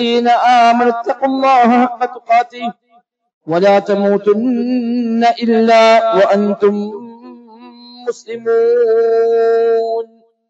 الذين آمنوا اتقوا الله حق تقاته ولا تموتن إلا وأنتم مسلمون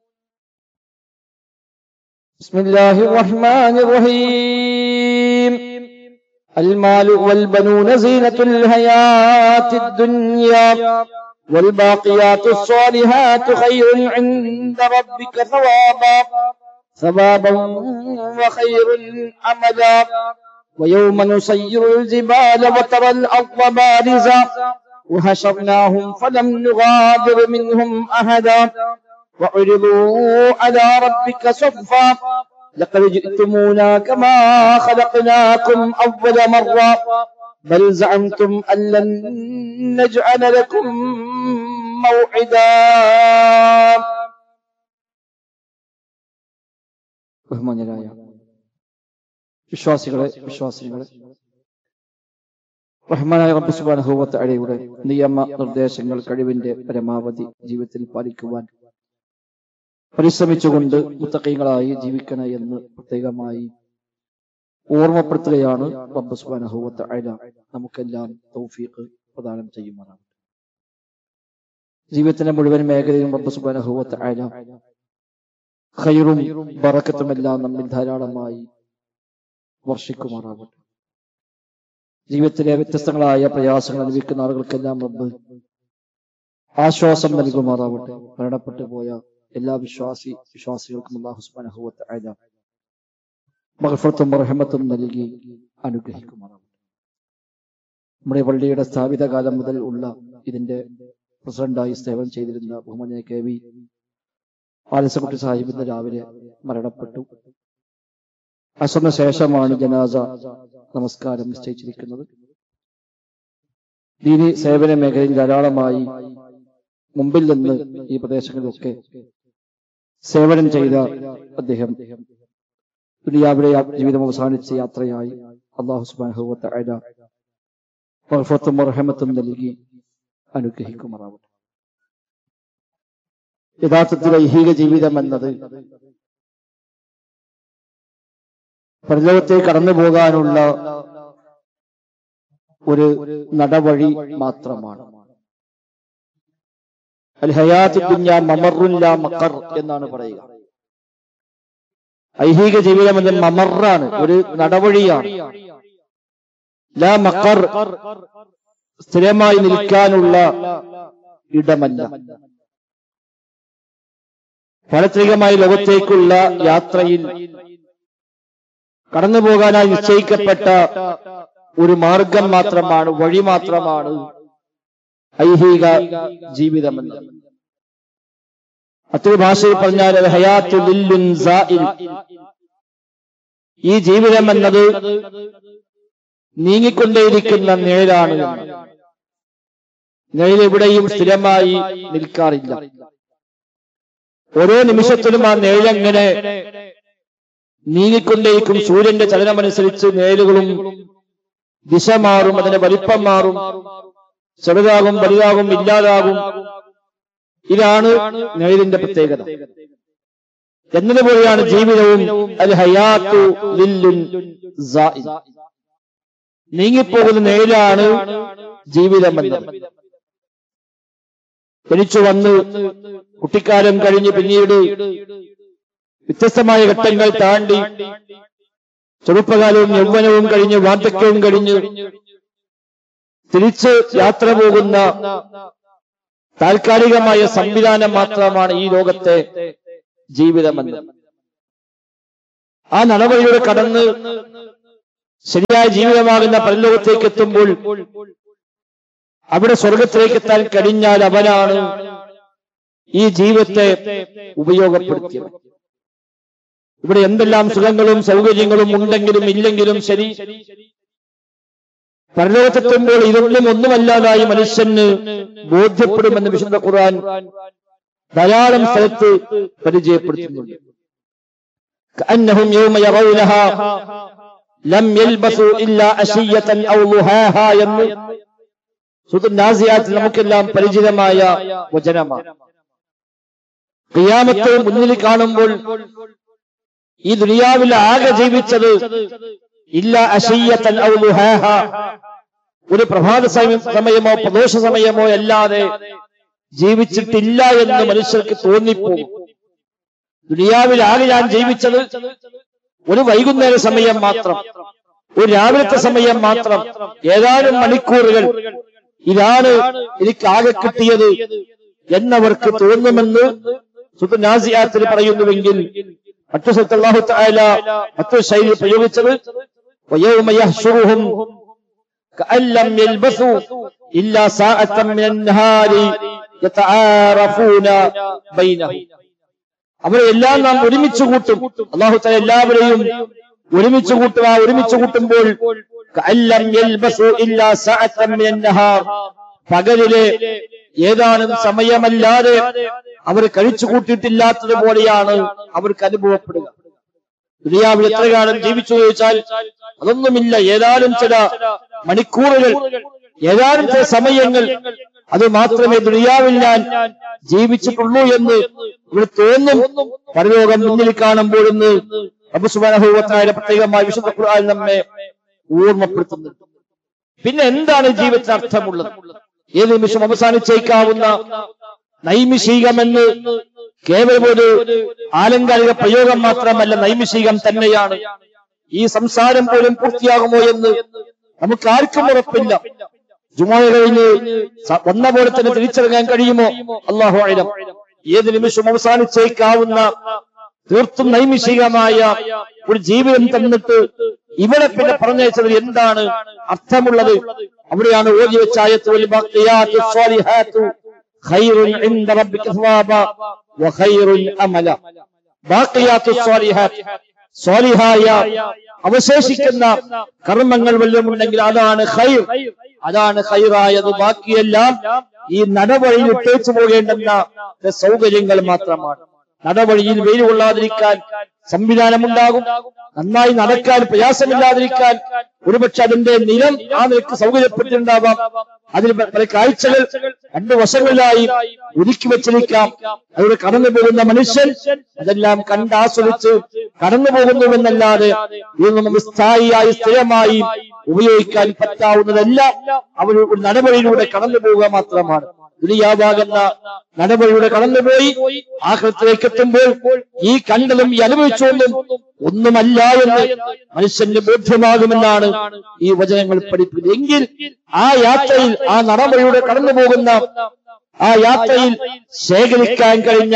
بسم الله الرحمن الرحيم المال والبنون زينة الحياة الدنيا والباقيات الصالحات خير عند ربك ثوابا ثوابا وخير عملا ويوم نسير الجبال وترى الأرض بارزة وحشرناهم فلم نغادر منهم أحدا وعرضوا على ربك صفا لقد جئتمونا كما خلقناكم أول مرة بل زعمتم أن لن نجعل لكم موعدا ബഹുമാന്യരായ വിശ്വാസികളെ വിശ്വാസികളെ റഹ്മാനായ റബ്ബ് സുബ്ഹാനഹു അഴയുടെ നിയമ നിർദ്ദേശങ്ങൾ കഴിവിന്റെ പരമാവധി ജീവിതത്തിൽ പാലിക്കുവാൻ പരിശ്രമിച്ചുകൊണ്ട് മുത്തക്കൈകളായി ജീവിക്കണ എന്ന് പ്രത്യേകമായി ഓർമ്മപ്പെടുത്തുകയാണ് റബ്ബ് സുബ്ഹാനഹു അഴ നമുക്കെല്ലാം തൗഫീഖ് പ്രദാനം ചെയ്യുമാറാണ് ജീവിതത്തിന്റെ മുഴുവൻ മേഖലയിലും റബ്ബ് സുബ്ഹാനഹു അഴ ഖൈറും ബറക്കത്തുമെല്ലാം നമ്മിൽ ധാരാളമായി വർഷിക്കുമാറാവട്ടെ ജീവിതത്തിലെ വ്യത്യസ്തങ്ങളായ പ്രയാസങ്ങൾ അനുഭവിക്കുന്ന ആളുകൾക്കെല്ലാം റബ്ബ് ആശ്വാസം നൽകുമാറാവട്ടെ മരണപ്പെട്ടു പോയ എല്ലാ വിശ്വാസി വിശ്വാസികൾക്കും അള്ളാഹു സുബ്ഹാനഹുവത്ത് അഴ മഹഫത്തും റഹമത്തും നൽകി അനുഗ്രഹിക്കുമാറാവട്ടെ നമ്മുടെ പള്ളിയുടെ സ്ഥാപിത കാലം മുതൽ ഉള്ള ഇതിന്റെ പ്രസിഡന്റായി സേവനം ചെയ്തിരുന്ന ബഹുമാന്യ കെ വി ആലസക്കുട്ടി സാഹിബ് ഇന്ന് രാവിലെ മരണപ്പെട്ടു അസറിന് ശേഷമാണ് ജനാസ നമസ്കാരം നിശ്ചയിച്ചിരിക്കുന്നത് ദീനി സേവന മേഖലയിൽ ധാരാളമായി മുമ്പിൽ നിന്ന് ഈ പ്രദേശങ്ങളിലൊക്കെ സേവനം ചെയ്ത അദ്ദേഹം ദുനിയാവിലെ ജീവിതം അവസാനിച്ച യാത്രയായി അള്ളാഹു സുബാനുഭവത്തെ അഴ മഹഫത്തും റഹമത്തും നൽകി അനുഗ്രഹിക്കുമാറാവട്ടെ യഥാർത്ഥത്തിൽ ഐഹിക ജീവിതം എന്നത് പരലോകത്തേക്ക് കടന്നു പോകാനുള്ള ഒരു നടവഴി മാത്രമാണ് അൽ ഹയാത്ത് ദുഞ്ഞ മമറുല്ല മക്കർ എന്നാണ് പറയുക ഐഹിക ജീവിതം എന്നത് മമറാണ് ഒരു നടവഴിയാണ് ലാ മക്കർ സ്ഥിരമായി നിൽക്കാനുള്ള ഇടമല്ല പാരത്രികമായ ലോകത്തേക്കുള്ള യാത്രയിൽ കടന്നു പോകാനായി നിശ്ചയിക്കപ്പെട്ട ഒരു മാർഗം മാത്രമാണ് വഴി മാത്രമാണ് ഐഹിക ജീവിതമെന്ന് അത്ര ഭാഷയിൽ പറഞ്ഞാൽ ഹയാത്തു ലില്ലുൻ സാഇൽ. ഈ ജീവിതം എന്നത് നീങ്ങിക്കൊണ്ടേയിരിക്കുന്ന നിഴലാണ് എന്ന്. നിഴൽ എവിടെയും സ്ഥിരമായി നിൽക്കാറില്ല ഓരോ നിമിഷത്തിലും ആ നിഴലങ്ങനെ നീങ്ങിക്കൊണ്ടേയിരിക്കും സൂര്യന്റെ ചലനമനുസരിച്ച് നിഴലുകളും ദിശ മാറും അതിന്റെ വലിപ്പം മാറും ചെറുതാകും വലുതാകും ഇല്ലാതാകും ഇതാണ് നിഴലിന്റെ പ്രത്യേകത എന്നതുപോലെയാണ് ജീവിതവും അത് ഹയാത്തു ലില്ലുൻ സാഇ. നീങ്ങിപ്പോകുന്ന നിഴലാണ് ജീവിതമെന്നത് ജനിച്ചു വന്ന് കുട്ടിക്കാലം കഴിഞ്ഞ് പിന്നീട് വ്യത്യസ്തമായ ഘട്ടങ്ങൾ താണ്ടി ചെറുപ്പകാലവും യൗവനവും കഴിഞ്ഞ് വാർദ്ധക്യവും കഴിഞ്ഞ് തിരിച്ച് യാത്ര പോകുന്ന താൽക്കാലികമായ സംവിധാനം മാത്രമാണ് ഈ ലോകത്തെ ജീവിതമെന്ന് ആ നടവഴിയുടെ കടന്ന് ശരിയായ ജീവിതമാകുന്ന പരലോകത്തേക്ക് എത്തുമ്പോൾ അവിടെ സ്വർഗത്തിലേക്ക് എത്താൻ കഴിഞ്ഞാൽ അവനാണ് ഈ ജീവിതത്തെ ഉപയോഗപ്പെടുത്തിയത് ഇവിടെ എന്തെല്ലാം സുഖങ്ങളും സൗകര്യങ്ങളും ഉണ്ടെങ്കിലും ഇല്ലെങ്കിലും ശരി പരലോകത്തെത്തുമ്പോൾ ഇതൊന്നും ഒന്നുമല്ലാതായി മനുഷ്യന് ബോധ്യപ്പെടുമെന്ന് വിശുദ്ധ ഖുർആൻ ധാരാളം സ്ഥലത്ത് പരിചയപ്പെടുത്തുന്നുണ്ട് كأنهم يوم يرونها لم يلبثوا إلا عشية أو ضحاها എന്ന് സുഹൃത്ത് നാസിയാത്തിൽ നമുക്കെല്ലാം പരിചിതമായ വചനമാണ് ഖിയാമത്ത് മുന്നിൽ കാണുമ്പോൾ ഈ ദുനിയാവിൽ ആകെ ജീവിച്ചത് ഇല്ല അശയ്യത്തൻ ഔ ദുഹാഹ. ഒരു പ്രഭാത സമയം- സമയമോ പ്രദോഷ സമയമോ അല്ലാതെ ജീവിച്ചിട്ടില്ല എന്ന് മനുഷ്യർക്ക് തോന്നിപ്പോകും ദുനിയാവിൽ ആകെ ഞാൻ ജീവിച്ചത് ഒരു വൈകുന്നേര സമയം മാത്രം ഒരു രാവിലത്തെ സമയം മാത്രം ഏതാനും മണിക്കൂറുകൾ ഇതാണ് എനിക്ക് ആകെ കിട്ടിയത് എന്നവർക്ക് തോന്നുമെന്ന് സുത്ത് നാസിയാത്തിൽ പറയുന്നുവെങ്കിൽ മറ്റു സ്ഥലത്ത് അല്ലാഹു തആല മറ്റൊരു ശൈലി പ്രയോഗിച്ചത് وَيَوْمَ يَحْشُرُهُمْ كأن لم يلبثوا إلا ساعة من النهار يتعارفون بينهم അവരെ എല്ലാം നാം ഒരുമിച്ച് കൂട്ടും അള്ളാഹു തആല എല്ലാവരെയും ഒരുമിച്ച് കൂട്ടുക ഒരുമിച്ച് കൂട്ടുമ്പോൾ كأن لم يلبثوا إلا ساعة من النهار പകലിലെ ഏതാനും സമയമല്ലാതെ അവർ കഴിച്ചു കൂട്ടിയിട്ടില്ലാത്തത് പോലെയാണ് അവർക്ക് അനുഭവപ്പെടുക ദുനിയാവിൽ എത്ര കാലം ജീവിച്ചു ചോദിച്ചാൽ അതൊന്നുമില്ല ഏതാനും ചില മണിക്കൂറുകൾ ഏതാനും ചില സമയങ്ങൾ അത് മാത്രമേ ദുനിയാവിൽ ഞാൻ ജീവിച്ചിട്ടുള്ളൂ എന്ന് ഇവിടെ തോന്നും പരലോകം മുന്നിൽ കാണുമ്പോഴെന്ന് അബുസുബാനഹുവത്തായ പ്രത്യേകമായി വിശുദ്ധ ഖുർആൻ നമ്മെ ഓർമ്മപ്പെടുത്തുന്നുണ്ട് പിന്നെ എന്താണ് ജീവിതത്തിന് അർത്ഥമുള്ളത് ഏത് നിമിഷം അവസാനിച്ചേക്കാവുന്ന നൈമിഷികമെന്ന് കേവലം ഒരു ആലങ്കാരിക പ്രയോഗം മാത്രമല്ല നൈമിഷികം തന്നെയാണ് ഈ സംസാരം പോലും പൂർത്തിയാകുമോ എന്ന് നമുക്ക് ആർക്കും ഉറപ്പില്ല ജുമായ കഴിഞ്ഞ് സ- വന്ന പോലെ തന്നെ തിരിച്ചറിയാൻ കഴിയുമോ അള്ളാഹു ആയിരം ഏത് നിമിഷം അവസാനിച്ചേക്കാവുന്ന തീർത്തും നൈമിഷികമായ ഒരു ജീവിതം തന്നിട്ട് ഇവിടെ പിന്നെ പറഞ്ഞയച്ചത് എന്താണ് അർത്ഥമുള്ളത് അവിടെയാണ് ഓതി വെച്ച ആയത്ത് വൽ ബഖിയാത്തു സ്വാലിഹാത്തു ഖൈറുൻ ഇൻദ റബ്ബിക സവാബ വഖൈറുൻ അമല ബാഖിയാത്തു സ്വാലിഹാത്ത് സ്വാലിഹായ അവശേഷിക്കുന്ന കർമ്മങ്ങൾ വല്ലതും ഉണ്ടെങ്കിൽ അതാണ് ഖൈർ അതാണ് ഖൈറായത് ബാക്കിയെല്ലാം ഈ നടവഴിയിൽ ഇട്ടേച്ചു പോകേണ്ടുന്ന സൗകര്യങ്ങൾ മാത്രമാണ് നടവഴിയിൽ വെയിൽ കൊള്ളാതിരിക്കാൻ സംവിധാനമുണ്ടാകും നന്നായി നടക്കാൻ പ്രയാസമില്ലാതിരിക്കാൻ ഒരുപക്ഷെ അതിന്റെ നിലം ആ നിലക്ക് സൗകര്യപ്പെട്ടിട്ടുണ്ടാവാം അതിൽ പ- പല കാഴ്ചകൾ രണ്ടു വശങ്ങളിലായി ഒരുക്കി വെച്ചിരിക്കാം അതിലൂടെ കടന്നു പോകുന്ന മനുഷ്യൻ അതെല്ലാം കണ്ടാസ്വദിച്ച് കടന്നു പോകുന്നുവെന്നല്ലാതെ ഇതൊന്നും നമുക്ക് സ്ഥായിയായി സ്ഥിരമായി ഉപയോഗിക്കാൻ പറ്റാവുന്നതെല്ലാം അവർ ഒരു നടപടിയിലൂടെ കടന്നു പോവുക മാത്രമാണ് ദുനിയാവാകുന്ന നടപടിയുടെ കടന്നുപോയി ആഹൃത്തിലേക്ക് എത്തുമ്പോൾ ഈ കണ്ടതും ഈ അനുഭവിച്ചുകൊണ്ടും ഒന്നുമല്ല എന്ന് മനുഷ്യന് ബോധ്യമാകുമെന്നാണ് ഈ വചനങ്ങൾ പഠിപ്പിക്കുന്നത് എങ്കിൽ ആ യാത്രയിൽ ആ നടപടിയുടെ കടന്നു പോകുന്ന ആ യാത്രയിൽ ശേഖരിക്കാൻ കഴിഞ്ഞ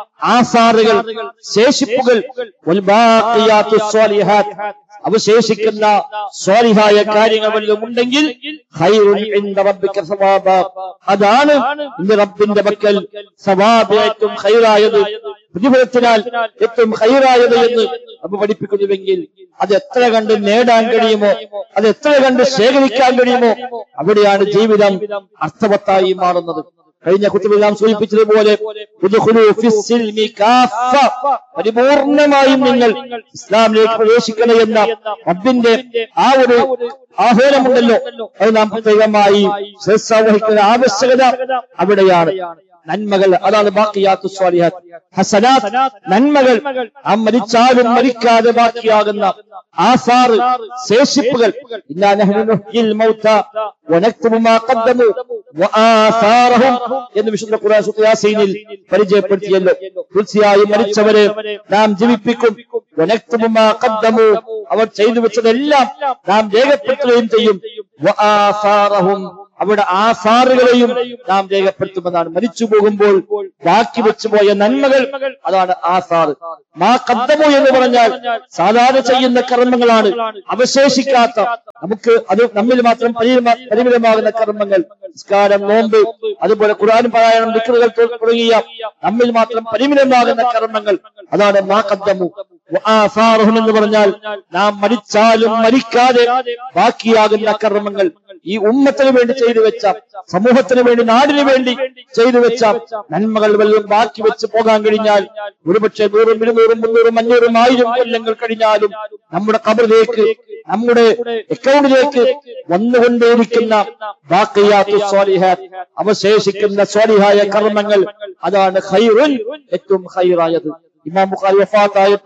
ആസാറുകൾ ശേഷിപ്പുകൾ വൽബാഖിയാത്തു സ്വാലിഹാത്ത് അവശേഷിക്കുന്ന സ്വാലിഹായ കാര്യങ്ങൾ വല്ലതും ഉണ്ടെങ്കിൽ ഖൈറുൻ ഇൻദ റബ്ബിക സവാബ അതാണ് ഇന്ന് റബ്ബിന്റെ പക്കൽ സവാബ് ഏറ്റവും ഖൈറായത് പ്രതിഫലത്തിനാൽ ഏറ്റവും ഖൈറായത് എന്ന് നമ്മൾ പഠിപ്പിക്കുന്നുവെങ്കിൽ അത് എത്ര കണ്ട് നേടാൻ കഴിയുമോ അത് എത്ര കണ്ട് ശേഖരിക്കാൻ കഴിയുമോ അവിടെയാണ് ജീവിതം അർത്ഥവത്തായി മാറുന്നത് കഴിഞ്ഞ കുത്തുബെല്ലാം സൂചിപ്പിച്ചതുപോലെ ഉദ്ഖുലൂ ഫിസ്സിൽമി കാഫ. പരിപൂർണമായും നിങ്ങൾ ഇസ്ലാമിലേക്ക് പ്രവേശിക്കണം എന്ന റബ്ബിന്റെ ആ ഒരു ആഹ്വാനമുണ്ടല്ലോ അത് നാം പ്രത്യേകമായി ശ്രദ്ധ വഹിക്കുന്ന ആവശ്യകത അവിടെയാണ് നന്മകൾ അതാണ് ബാക്കിയാത്തു സ്വാലിഹാത്ത് ഹസനാത്ത് നന്മകൾ ആ മരിച്ചാലും മരിക്കാതെ ബാക്കിയാകുന്ന ആസാറ് ശേഷിപ്പുകൾ ഇന്നാ നഹ്നു നുഹ്യിൽ മൗത വനക്തുബു മാ ഖദ്ദമു വആസാറഹും എന്ന് വിശുദ്ധ ഖുർആൻ സൂറത്ത് യാസീനിൽ പരിചയപ്പെടുത്തിയല്ലോ തീർച്ചയായും മരിച്ചവരെ നാം ജീവിപ്പിക്കും വനക്തുബു മാ ഖദ്ദമു അവർ ചെയ്തു വെച്ചതെല്ലാം നാം രേഖപ്പെടുത്തുകയും ചെയ്യും വആസാറഹും അവിടെ ആസാറുകളെയും നാം രേഖപ്പെടുത്തുമെന്നാണ് മരിച്ചു പോകുമ്പോൾ ബാക്കി വെച്ചു പോയ നന്മകൾ അതാണ് ആസാറ് മാ കദ്ദമു എന്ന് പറഞ്ഞാൽ സാധാരണ ചെയ്യുന്ന കർമ്മങ്ങളാണ് അവശേഷിക്കാത്ത നമുക്ക് അത് നമ്മിൽ മാത്രം പരിമിതമാ- പരിമിതമാകുന്ന കർമ്മങ്ങൾ നിസ്കാരം നോമ്പ് അതുപോലെ ഖുർആൻ പാരായണം വിക്രുകൾ തുടങ്ങിയ നമ്മിൽ മാത്രം പരിമിതമാകുന്ന കർമ്മങ്ങൾ അതാണ് മാ കദ്ദമു വആസാറുഹും എന്ന് പറഞ്ഞാൽ നാം മരിച്ചാലും മരിക്കാതെ ബാക്കിയാകുന്ന കർമ്മങ്ങൾ ഈ ഉമ്മത്തിന് വേണ്ടി ചെയ്തു വെച്ച സമൂഹത്തിന് വേണ്ടി നാടിന് വേണ്ടി ചെയ്തു വെച്ച നന്മകൾ വല്ലതും ബാക്കി വെച്ച് പോകാൻ കഴിഞ്ഞാൽ ഒരുപക്ഷെ നൂറും ഇരുന്നൂറും മുന്നൂറും അഞ്ഞൂറും ആയിരം കൊല്ലങ്ങൾ കഴിഞ്ഞാലും നമ്മുടെ കബറിലേക്ക് നമ്മുടെ അക്കൗണ്ടിലേക്ക് വന്നുകൊണ്ടേയിരിക്കുന്ന ബാക്കിയാത്തു സ്വാലിഹാത്ത് അവശേഷിക്കുന്ന സ്വാലിഹായ കർമ്മങ്ങൾ അതാണ് ഖൈറുൻ ഏറ്റവും ഖൈറായത് ഇമാം ബുഖാരി വഫാത്തായിട്ട്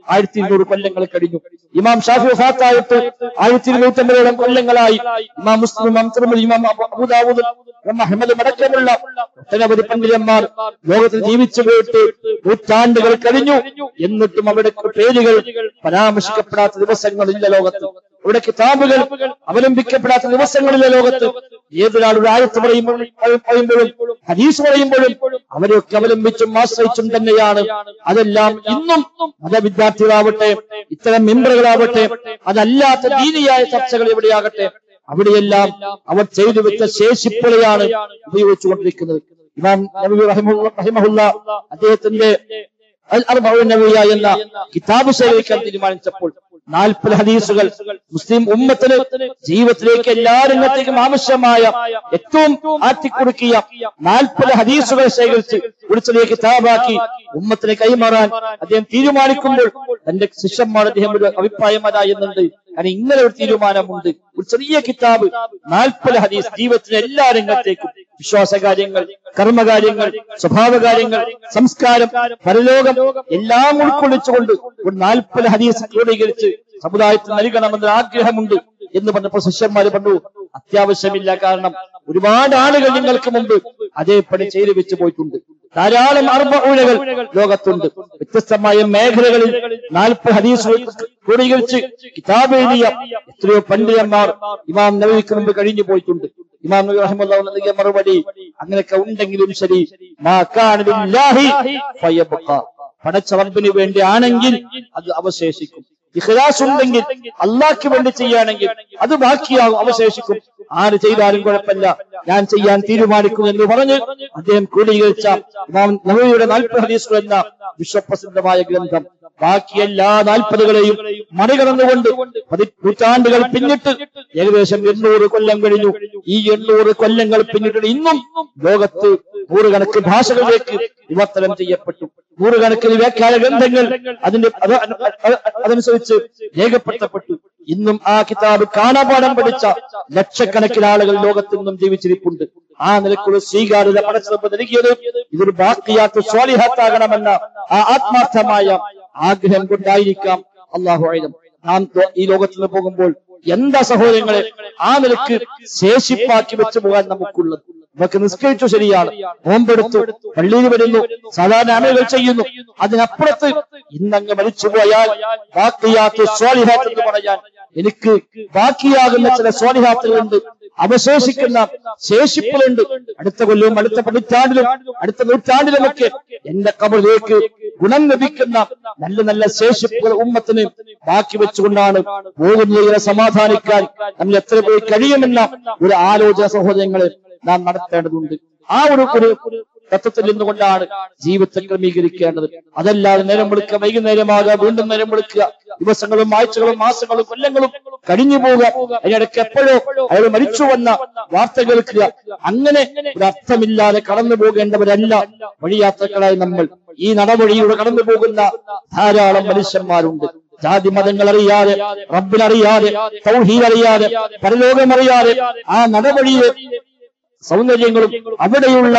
ആയിരത്തി ഇരുന്നൂറ് കൊല്ലങ്ങൾ കഴിഞ്ഞു ഇമാം ഷാഫി വഫാത്തായിട്ട് ആയിരത്തി ഇരുന്നൂറ്റമ്പതോളം കൊല്ലങ്ങളായി ഇമാം മുസ്ലിം ഇമാം തിരുമതി ഇമാം അബു- അബൂദാവൂദ് ഇമാം അഹമ്മദ് അടക്കമുള്ള ഒട്ടനവധി പണ്ഡിതന്മാർ ലോകത്തിൽ ജീവിച്ചു പോയിട്ട് നൂറ്റാണ്ടുകൾ കഴിഞ്ഞു എന്നിട്ടും അവിടെ പേരുകൾ പരാമർശിക്കപ്പെടാത്ത ദിവസങ്ങളില്ല ലോകത്ത് ഇവിടെ കിതാബുകൾ അവലംബിക്കപ്പെടാത്ത ദിവസങ്ങളില്ല ലോകത്ത് ഏതൊരാൾ ഒരു ആയത്ത് പറയുമ്പോഴും പറയുമ്പോഴും ഹദീസ് പറയുമ്പോഴും അവരെയൊക്കെ അവലംബിച്ചും ആശ്രയിച്ചും തന്നെയാണ് അതെല്ലാം ഇന്നും മതവിദ്യാർത്ഥികളാവട്ടെ ഇത്തരം മെമ്പറുകളാവട്ടെ അതല്ലാത്ത ദീനിയായ ചർച്ചകൾ എവിടെയാകട്ടെ അവിടെയെല്ലാം അവർ ചെയ്തു വെച്ച ശേഷിപ്പുകളെയാണ് ഉപയോഗിച്ചുകൊണ്ടിരിക്കുന്നത് ഇമാം നബി റഹിമുള്ള റഹിമഹുല്ല അദ്ദേഹത്തിന്റെ അൽ അർബഉൻ നബിയ എന്ന കിതാബ് ശേഖരിക്കാൻ തീരുമാനിച്ചപ്പോൾ നാൽപ്പത് ഹദീസുകൾ മുസ്ലിം ഉമ്മത്തിന് ജീവിതത്തിലേക്ക് എല്ലാ രംഗത്തേക്കും ആവശ്യമായ ഏറ്റവും ആറ്റിക്കൊടുക്കിയ നാൽപ്പത് ഹദീസുകൾ ശേഖരിച്ച് ഒരു ചെറിയ കിതാബാക്കി ഉമ്മത്തിനെ കൈമാറാൻ അദ്ദേഹം തീരുമാനിക്കുമ്പോൾ തന്റെ ശിഷ്യന്മാർ അദ്ദേഹം ഒരു അഭിപ്രായം അതായെന്നുണ്ട് കാരണം ഇങ്ങനെ ഒരു തീരുമാനമുണ്ട് ഒരു ചെറിയ കിതാബ് നാൽപ്പത് ഹദീസ് ജീവിതത്തിലെ എല്ലാ രംഗത്തേക്കും വിശ്വാസകാര്യങ്ങൾ കർമ്മകാര്യങ്ങൾ സ്വഭാവകാര്യങ്ങൾ സംസ്കാരം പരലോകം എല്ലാം ഉൾക്കൊള്ളിച്ചുകൊണ്ട് ഒരു നാൽപ്പത് ഹദീസ് ക്രോഡീകരിച്ച് സമുദായത്തിന് നൽകണമെന്ന ആഗ്രഹമുണ്ട് എന്ന് പറഞ്ഞപ്പോൾ ശിഷ്യന്മാര് പറഞ്ഞു അത്യാവശ്യമില്ല കാരണം ഒരുപാട് ആളുകൾ നിങ്ങൾക്ക് മുമ്പ് അതേപടി ചെയ്തു വെച്ച് പോയിട്ടുണ്ട് ധാരാളം അർബഊഴകൾ ലോകത്തുണ്ട് വ്യത്യസ്തമായ മേഖലകളിൽ നാൽപ്പത് ഹദീസ് ക്രോഡീകരിച്ച് കിതാബ് എഴുതിയ എത്രയോ പണ്ഡിതന്മാർ ഇമാം നബിക്ക് മുമ്പ് കഴിഞ്ഞു പോയിട്ടുണ്ട് ഇമാം നബി റഹിമഹുല്ലാഹു നൽകിയ മറുപടി അങ്ങനെയൊക്കെ ഉണ്ടെങ്കിലും ശരി മാ കാന ലില്ലാഹി ഫയബ്ഖ പടച്ച റബ്ബിന് വേണ്ടി ആണെങ്കിൽ അത് അവശേഷിക്കും ഇഖ്ലാസ് ഉണ്ടെങ്കിൽ അള്ളാഹ്ക്ക് വേണ്ടി ചെയ്യുകയാണെങ്കിൽ അത് ബാക്കിയാകും അവശേഷിക്കും ആര് ചെയ്താലും കുഴപ്പമില്ല ഞാൻ ചെയ്യാൻ തീരുമാനിക്കും എന്ന് പറഞ്ഞ് അദ്ദേഹം ക്രോഡീകരിച്ച ഇമാം നബിയുടെ നാൽപ്പത് ഹദീസുകൾ എന്ന വിശ്വപ്രസിദ്ധമായ ഗ്രന്ഥം ബാക്കി എല്ലാ നാൽപ്പതുകളെയും മറികടന്നുകൊണ്ട് പതി നൂറ്റാണ്ടുകൾ പിന്നിട്ട് ഏകദേശം എണ്ണൂറ് കൊല്ലം കഴിഞ്ഞു ഈ എണ്ണൂറ് കൊല്ലങ്ങൾ പിന്നിട്ട് ഇന്നും ലോകത്ത് നൂറുകണക്ക് ഭാഷകളിലേക്ക് വിവർത്തനം ചെയ്യപ്പെട്ടു നൂറുകണക്കിന് വ്യാഖ്യാന ഗ്രന്ഥങ്ങൾ അതിന്റെ അത് അത് അതനുസരിച്ച് രേഖപ്പെടുത്തപ്പെട്ടു ഇന്നും ആ കിതാബ് കാണാപാഠം പഠിച്ച ലക്ഷക്കണക്കിന് ആളുകൾ ലോകത്ത് നിന്നും ജീവിച്ചിരിപ്പുണ്ട് ആ നിലക്കുള്ള സ്വീകാര്യത പടച്ചെറുപ്പ് നൽകിയത് ഇതൊരു ബാക്കിയാത്ത സ്വാലിഹാത്താകണമെന്ന ആ ആത്മാർത്ഥമായ ആഗ്രഹം കൊണ്ടായിരിക്കാം അള്ളാഹു ആയുധം നാം ലോ- ഈ ലോകത്ത് നിന്ന് പോകുമ്പോൾ എന്താ സഹോദരങ്ങളെ ആ നിലക്ക് ശേഷിപ്പാക്കി വെച്ചു പോകാൻ നമുക്കുള്ളത് നമുക്ക് നിസ്കരിച്ചു ശരിയാണ് നോമ്പെടുത്തു പള്ളിയിൽ വരുന്നു സാധാരണ അമലുകൾ ചെയ്യുന്നു അതിനപ്പുറത്ത് ഇന്നങ്ങ് മരിച്ചുപോയാൽ ബാക്കിയാത്ത സ്വാലിഹാത്ത് എന്ന് പറയാൻ എനിക്ക് ബാക്കിയാകുന്ന ചില സ്വാലിഹാത്തുകളുണ്ട് അവശേഷിക്കുന്ന ശേഷിപ്പുകളുണ്ട് അടുത്ത കൊല്ലവും അടുത്ത പതിറ്റാണ്ടിലും അടുത്ത നൂറ്റാണ്ടിലുമൊക്കെ എന്റെ കബറിലേക്ക് ഗുണം ലഭിക്കുന്ന നല്ല നല്ല ശേഷിപ്പുകൾ ഉമ്മത്തിന് ബാക്കി വെച്ചുകൊണ്ടാണ് പോകുന്നതിനെ സമാധാനിക്കാൻ നമ്മൾ എത്ര പോയി കഴിയുമെന്ന ഒരു ആലോചന സഹോദരങ്ങളെ നാം നടത്തേണ്ടതുണ്ട് ആ ഒരു ഒരു തത്വത്തിൽ നിന്നുകൊണ്ടാണ് ജീവിതത്തെ ക്രമീകരിക്കേണ്ടത് അതല്ലാതെ നേരം വിളിക്കുക വൈകുന്നേരമാകുക വീണ്ടും നേരം വിളിക്കുക ദിവസങ്ങളും ആഴ്ചകളും മാസങ്ങളും കൊല്ലങ്ങളും കഴിഞ്ഞു പോവുക അതിനിടയ്ക്ക് എപ്പോഴോ അയാൾ മരിച്ചു വന്ന വാർത്ത കേൾക്കുക അങ്ങനെ ഒരു അർത്ഥമില്ലാതെ കടന്നു പോകേണ്ടവരല്ല വഴിയാത്രക്കാരായി നമ്മൾ ഈ നടവഴിയിലൂടെ കടന്നു പോകുന്ന ധാരാളം മനുഷ്യന്മാരുണ്ട് ജാതി മതങ്ങൾ അറിയാതെ റബ്ബിനറിയാതെ തൗഹീദ് അറിയാതെ പരലോകം അറിയാതെ ആ നടവഴിയെ സൗന്ദര്യങ്ങളും അവിടെയുള്ള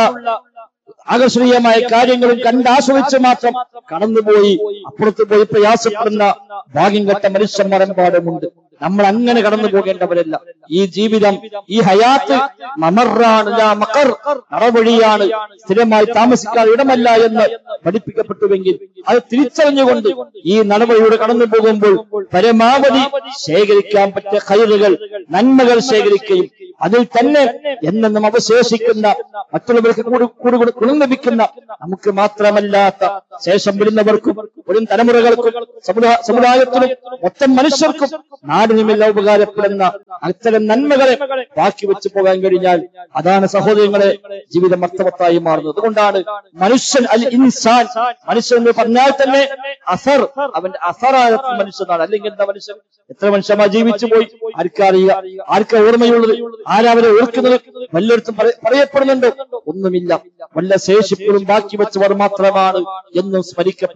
ആകർഷണീയമായ കാര്യങ്ങളും കണ്ടാസ്വദിച്ച് മാത്രം കടന്നുപോയി അപ്പുറത്ത് പോയി പ്രയാസപ്പെടുന്ന ഭാഗ്യം കെട്ട മനുഷ്യന്മാരെമ്പാടുമുണ്ട് നമ്മൾ അങ്ങനെ കടന്നു പോകേണ്ടവരല്ല ഈ ജീവിതം ഈ ഹയാത്ത് മമറാണ് ലാ മഖർ നടവഴിയാണ് സ്ഥിരമായി താമസിക്കാതെ ഇടമല്ല എന്ന് പഠിപ്പിക്കപ്പെട്ടുവെങ്കിൽ അത് തിരിച്ചറിഞ്ഞുകൊണ്ട് ഈ നടവഴിയുടെ കടന്നു പോകുമ്പോൾ പരമാവധി ശേഖരിക്കാൻ പറ്റിയ കയറുകൾ നന്മകൾ ശേഖരിക്കുകയും അതിൽ തന്നെ എന്നെന്നും അവശേഷിക്കുന്ന മറ്റുള്ളവർക്ക് കൂടി കൂടി കൂടി ഗുണം ലഭിക്കുന്ന നമുക്ക് മാത്രമല്ലാത്ത ശേഷം വരുന്നവർക്കും വരും തലമുറകൾക്കും സമുദാ- സമുദായത്തിനും മൊത്തം മനുഷ്യർക്കും നാടിനുമെല്ലാം ഉപകാരപ്പെടുന്ന അത്തരം നന്മകളെ ബാക്കി വെച്ച് പോകാൻ കഴിഞ്ഞാൽ അതാണ് സഹോദരങ്ങളെ ജീവിതം അർത്ഥവത്തായി മാറുന്നത് അതുകൊണ്ടാണ് മനുഷ്യൻ അൽ ഇൻസാൻ മനുഷ്യൻ എന്ന് പറഞ്ഞാൽ തന്നെ അസർ അവന്റെ അസറായ മനുഷ്യനാണ് അല്ലെങ്കിൽ എന്താ മനുഷ്യൻ എത്ര മനുഷ്യന്മാർ ജീവിച്ചു പോയി ആർക്കറിയുക ആർക്കാ ഓർമ്മയുള്ളത് ആരാവരെ ഓർക്കുന്നത് വല്ലയിടത്തും പറ- പറയപ്പെടുന്നുണ്ടോ ഒന്നുമില്ല വല്ല ശേഷിപ്പുകളും ബാക്കി വെച്ചവർ മാത്രമാണ് എന്നും സ്മരിക്കപ്പെടുക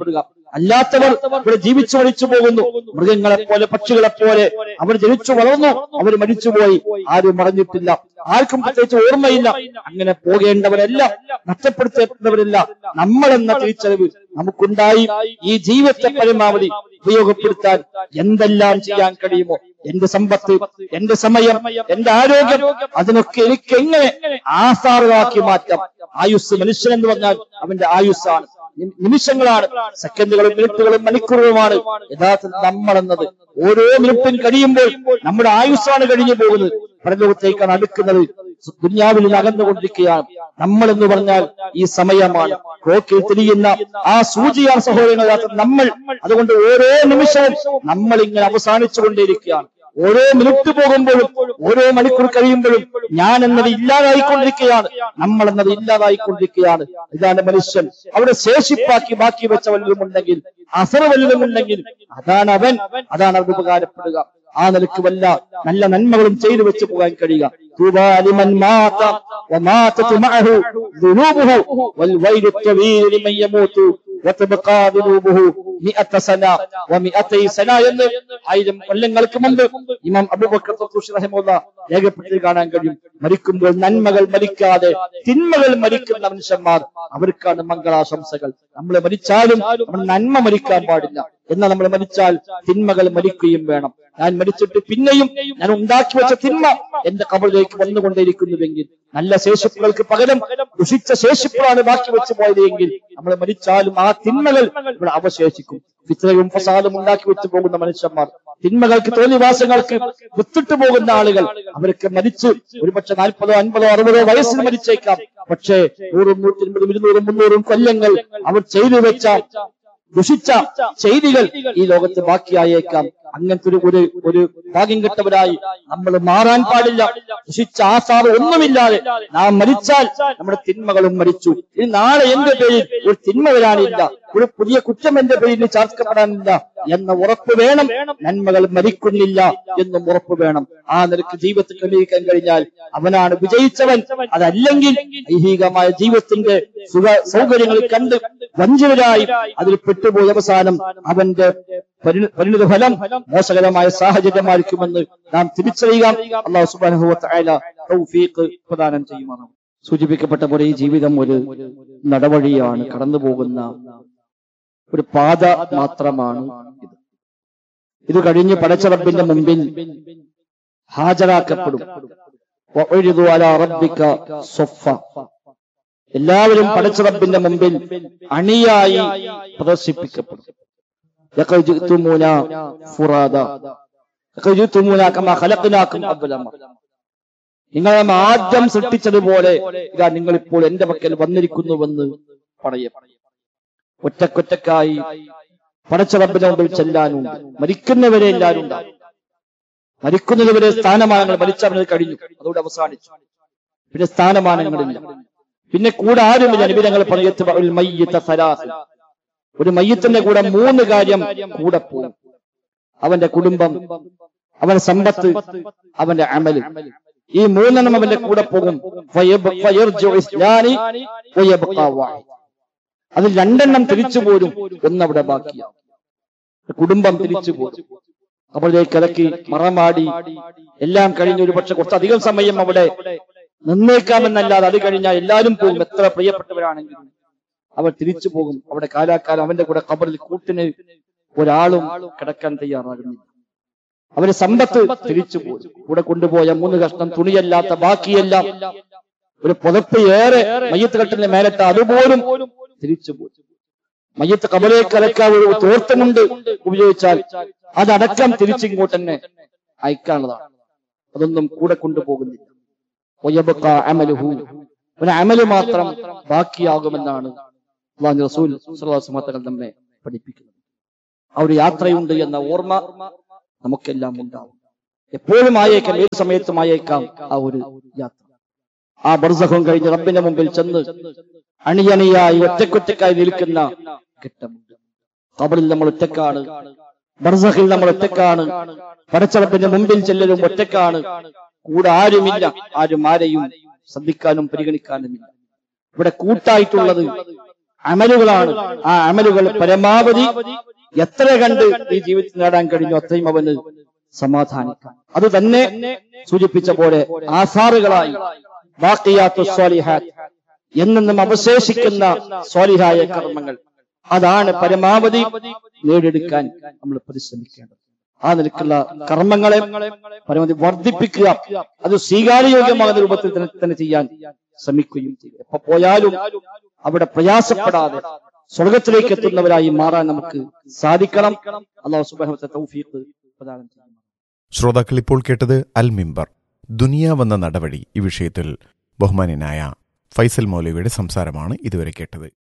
അല്ലാത്തവർ ഇവിടെ ജീവിച്ചു മരിച്ചു പോകുന്നു മൃഗങ്ങളെ പോലെ പക്ഷികളെ പോലെ അവർ ജനിച്ചു വളർന്നു അവർ മരിച്ചുപോയി ആരും മറഞ്ഞിട്ടില്ല ആർക്കും പ്രത്യേകിച്ച് ഓർമ്മയില്ല അങ്ങനെ പോകേണ്ടവരല്ല നഷ്ടപ്പെടുത്തേണ്ടവരല്ല നമ്മളെന്ന തിരിച്ചറിവ് നമുക്കുണ്ടായി ഈ ജീവിതത്തെ പരമാവധി ഉപയോഗപ്പെടുത്താൻ എന്തെല്ലാം ചെയ്യാൻ കഴിയുമോ എന്റെ സമ്പത്ത് എന്റെ സമയം എന്റെ ആരോഗ്യം അതിനൊക്കെ എനിക്ക് എങ്ങനെ ആസാറുകളാക്കി മാറ്റാം ആയുസ് മനുഷ്യൻ എന്ന് പറഞ്ഞാൽ അവന്റെ ആയുസ്സാണ് നി- നിമിഷങ്ങളാണ് സെക്കൻഡുകളും മിനിറ്റുകളും മണിക്കൂറുകളുമാണ് യഥാർത്ഥത്തിൽ നമ്മളെന്നത് ഓരോ മിനിറ്റും കഴിയുമ്പോൾ നമ്മുടെ ആയുസ്സാണ് കഴിഞ്ഞു പോകുന്നത് പരലോകത്തേക്കാണ് അടുക്കുന്നത് ദുന്യാവിൽ നിന്ന് അകന്നുകൊണ്ടിരിക്കുകയാണ് നമ്മൾ എന്ന് പറഞ്ഞാൽ ഈ സമയമാണ് ക്ലോക്കിൽ തിരിയുന്ന ആ സൂചിയാണ് സഹോദരങ്ങൾ യഥാർത്ഥത്തിൽ നമ്മൾ അതുകൊണ്ട് ഓരോ നിമിഷവും നമ്മൾ ഇങ്ങനെ അവസാനിച്ചു കൊണ്ടേയിരിക്കുകയാണ് ഓരോ മിനിറ്റ് പോകുമ്പോഴും ഓരോ മണിക്കൂർ കഴിയുമ്പോഴും ഞാൻ എന്നത് ഇല്ലാതായിക്കൊണ്ടിരിക്കുകയാണ് നമ്മൾ എന്നത് ഇല്ലാതായിക്കൊണ്ടിരിക്കുകയാണ് ഇതാണ് മനുഷ്യൻ അവിടെ ശേഷിപ്പാക്കി ബാക്കി വെച്ച വല്ലതും ഉണ്ടെങ്കിൽ അസറ വല്ലതും ഉണ്ടെങ്കിൽ അതാണ് അവൻ അതാണ് അവന് ഉപകാരപ്പെടുക ആ നിലക്ക് വല്ല നല്ല നന്മകളും ചെയ്തു വെച്ച് പോകാൻ കഴിയുക طوبى لمن مات وماتت معه ذنوبه والويل الطويل لمن يموت وتبقى ذنوبه مئة سنة ومئتي سنة എന്ന് ആയിരം കൊല്ലങ്ങൾക്ക് മുമ്പ് ഇമാം അബൂബക്കർ തത്തൂഷി റഹിമുള്ള രേഖപ്പെടുത്തി കാണാൻ കഴിയും മരിക്കുമ്പോൾ നന്മകൾ മരിക്കാതെ തിന്മകൾ മരിക്കുന്ന മനുഷ്യന്മാർ അവർക്കാണ് മംഗളാശംസകൾ നമ്മൾ മരിച്ചാലും നമ്മൾ നന്മ മരിക്കാൻ പാടില്ല എന്നാൽ നമ്മൾ മരിച്ചാൽ തിന്മകൾ മരിക്കുകയും വേണം ഞാൻ മരിച്ചിട്ട് പിന്നെയും ഞാൻ ഉണ്ടാക്കി വെച്ച തിന്മ എന്റെ കബറിലേക്ക് വന്നുകൊണ്ടേയിരിക്കുന്നുവെങ്കിൽ നല്ല ശേഷിപ്പുകൾക്ക് പകരം ദുഷിച്ച ശേഷിപ്പാണ് ബാക്കി വെച്ച് പോയത് എങ്കിൽ നമ്മൾ മരിച്ചാലും ആ തിന്മകൾ ഇവിടെ അവശേഷിക്കും ഫിത്രയും ഫസാദും ഉണ്ടാക്കി വെച്ച് പോകുന്ന മനുഷ്യന്മാർ തിന്മകൾക്ക് തോന്നിവാസങ്ങൾക്ക് വിത്തിട്ട് പോകുന്ന ആളുകൾ അവർക്ക് മരിച്ച് ഒരുപക്ഷെ നാൽപ്പതോ അൻപതോ അറുപതോ വയസ്സിൽ മരിച്ചേക്കാം പക്ഷേ നൂറും നൂറ്റി അൻപതും ഇരുന്നൂറും മുന്നൂറും കൊല്ലങ്ങൾ അവർ ചെയ്തു വെച്ച ദുഷിച്ച ചെയ്തികൾ ഈ ലോകത്ത് ബാക്കിയായേക്കാം അങ്ങനത്തെ ഒരു ഒരു ഒരു ഭാഗ്യം കെട്ടവരായി നമ്മൾ മാറാൻ പാടില്ല ദുഷിച്ച ആസാറ് ഒന്നുമില്ലാതെ നാം മരിച്ചാൽ നമ്മുടെ തിന്മകളും മരിച്ചു ഇനി നാളെ എന്റെ പേരിൽ ഒരു തിന്മ വരാനില്ല ഒരു പുതിയ കുറ്റം എന്റെ പേരിൽ ചാർക്കപ്പെടാനില്ല എന്ന ഉറപ്പ് വേണം നന്മകൾ മരിക്കുന്നില്ല എന്നും ഉറപ്പ് വേണം ആ നിലക്ക് ജീവിതത്തിൽ ക്രമീകരിക്കാൻ കഴിഞ്ഞാൽ അവനാണ് വിജയിച്ചവൻ അതല്ലെങ്കിൽ ഐഹികമായ ജീവിതത്തിന്റെ സുഖ സൗകര്യങ്ങൾ കണ്ട് വഞ്ചിതരായി അതിൽ പെട്ടുപോയ അവസാനം അവന്റെ പരി- പരിണിത ഫലം മോശകരമായ സാഹചര്യമായിരിക്കുമെന്ന് നാം തിരിച്ചറിയുക അള്ളാഹു സുബ്ഹാനഹു വ തആല തൗഫീഖ് പ്രദാനം ചെയ്യുമാണ് സൂചിപ്പിക്കപ്പെട്ട പോലെ ഈ ജീവിതം ഒരു നടവഴിയാണ് കടന്നു പോകുന്ന ഒരു പാത മാത്രമാണ് ഇത് ഇത് കഴിഞ്ഞ് പടച്ചറബിന്റെ മുമ്പിൽ ഹാജരാക്കപ്പെടും വഅുരിദു അലാ റബ്ബിക സ്വഫ. എല്ലാവരും പടച്ചറബിന്റെ മുമ്പിൽ അണിയായി പ്രദർശിപ്പിക്കപ്പെടും ലഖദ് ജിഅ്തുമൂന ഫുറാദ ലഖദ് ജിഅ്തുമൂന കമാ ഖലഖനാകും അവ്വല മറ. നിങ്ങളെ നാം ആദ്യം സൃഷ്ടിച്ചതുപോലെ ഇതാ നിങ്ങൾ ഇപ്പോൾ എന്റെ പക്കൽ വന്നിരിക്കുന്നുവെന്ന് പറയപ്പെടും ഒറ്റക്കൊറ്റക്കായി പടച്ചറബിന്റെ മുമ്പിൽ ചെല്ലാനുണ്ട് മരിക്കുന്നവരെ എല്ലാവരും ഉണ്ടാകും മരിക്കുന്നതുവരെ സ്ഥാനമാനങ്ങൾ മരിച്ചവനത് കഴിഞ്ഞു അതോടെ അവസാനിച്ചു പിന്നെ സ്ഥാനമാനങ്ങളില്ല പിന്നെ കൂടെ ആരുമില്ല നിബിധങ്ങൾ പറയത്ത് ഒരു മയ്യത്തിന്റെ കൂടെ മൂന്ന് കാര്യം കൂടെ പോകും അവന്റെ കുടുംബം അവന്റെ സമ്പത്ത് അവന്റെ അമല് ഈ മൂന്നെണ്ണം അവന്റെ കൂടെ പോകും ഫയബ്- ഫയർജു ഇസ്ലാനി വയബ്ഖാ വാഹിദ്. അതിൽ രണ്ടെണ്ണം തിരിച്ചു പോരും ഒന്നവിടെ ബാക്കിയാവും കുടുംബം തിരിച്ചു പോരും അവളിലേക്ക് ഇറക്കി മറമാടി എല്ലാം കഴിഞ്ഞ് ഒരു പക്ഷെ കുറച്ചധികം സമയം അവിടെ നിന്നേക്കാമെന്നല്ലാതെ അത് കഴിഞ്ഞാൽ എല്ലാവരും പോകും എത്ര പ്രിയപ്പെട്ടവരാണെങ്കിലും അവർ തിരിച്ചു പോകും അവിടെ കാലാകാലം അവന്റെ കൂടെ കബറിൽ കൂട്ടിന് ഒരാളും കിടക്കാൻ തയ്യാറാകുന്നില്ല അവര് സമ്പത്ത് തിരിച്ചു പോകും കൂടെ കൊണ്ടുപോയ മൂന്ന് കഷ്ണം തുണിയല്ലാത്ത ബാക്കിയെല്ലാം ഒരു പുതപ്പ് ഏറെ മയ്യത്ത് കെട്ടിന്റെ മേലത്തെ അതുപോലും തിരിച്ചു പോകും മയ്യത്ത് കബലേക്ക് അടക്കാൻ ഒരു തോർത്തമുണ്ട് ഉപയോഗിച്ചാൽ അതടക്കം തിരിച്ചിങ്ങോട്ട് തന്നെ അയക്കാനുള്ളതാണ് അതൊന്നും കൂടെ കൊണ്ടുപോകുന്നില്ല വയബ്ഖാ അമലുഹു. ഒരു അമല് മാത്രം ബാക്കിയാകുമെന്നാണ് അള്ളാഹു റസൂൽ സ്വല്ലല്ലാഹു അലൈഹി വസല്ലം തങ്ങൾ നമ്മെ പഠിപ്പിക്കുന്നത് ആ ഒരു യാത്രയുണ്ട് എന്ന ഓർമ്മ നമുക്കെല്ലാം ഉണ്ടാവും എപ്പോഴും ആയേക്കാം ഏത് സമയത്തും ആയേക്കാം ആ ഒരു യാത്ര ആ ബർസഖം കഴിഞ്ഞ് റബ്ബിന്റെ മുമ്പിൽ ചെന്ന് അണിയണിയായി ഒറ്റക്കൊറ്റക്കായി നിൽക്കുന്ന ഘട്ടമുണ്ട് ഖബറിൽ നമ്മൾ ഒറ്റക്കാണ് ബർസഖിൽ നമ്മൾ ഒറ്റക്കാണ് പടച്ചറപ്പിന്റെ മുമ്പിൽ ചെല്ലലും ഒറ്റക്കാണ് കൂടെ ആരുമില്ല ആരും ആരെയും ശ്രദ്ധിക്കാനും പരിഗണിക്കാനുമില്ല ഇവിടെ കൂട്ടായിട്ടുള്ളത് അമലുകളാണ് ആ അമലുകൾ പരമാവധി എത്ര കണ്ട് ഈ ജീവിതത്തിൽ നേടാൻ കഴിഞ്ഞു അത്രയും അവന് സമാധാനിക്കാം അത് തന്നെ സൂചിപ്പിച്ച പോലെ ആസാറുകളായി ബാക്കിയാത്തു സ്വാലിഹാത്ത് എന്നെന്നും അവശേഷിക്കുന്ന സ്വാലിഹായ കർമ്മങ്ങൾ അതാണ് പരമാവധി നേടിയെടുക്കാൻ നമ്മൾ പരിശ്രമിക്കേണ്ടത് ആ നിലക്കുള്ള കർമ്മങ്ങളെ പരമാവധി വർദ്ധിപ്പിക്കുക അത് സ്വീകാര്യയോഗ്യമാകുന്ന രൂപത്തിൽ തന്നെ തന്നെ ചെയ്യാൻ ശ്രമിക്കുകയും ചെയ്യുക എപ്പോ പോയാലും അവിടെ പ്രയാസപ്പെടാതെ സ്വർഗത്തിലേക്ക് എത്തുന്നവരായി മാറാൻ നമുക്ക് സാധിക്കണം അള്ളാഹു സുബാനത്തെ തൗഫീഖ് പ്രദാനം ചെയ്യുന്നു ശ്രോതാക്കൾ ഇപ്പോൾ കേട്ടത് അൽ മിമ്പർ ദുനിയാവെന്ന നടപടി ഈ വിഷയത്തിൽ ബഹുമാന്യനായ ഫൈസൽ മൗലവിയുടെ സംസാരമാണ് ഇതുവരെ കേട്ടത്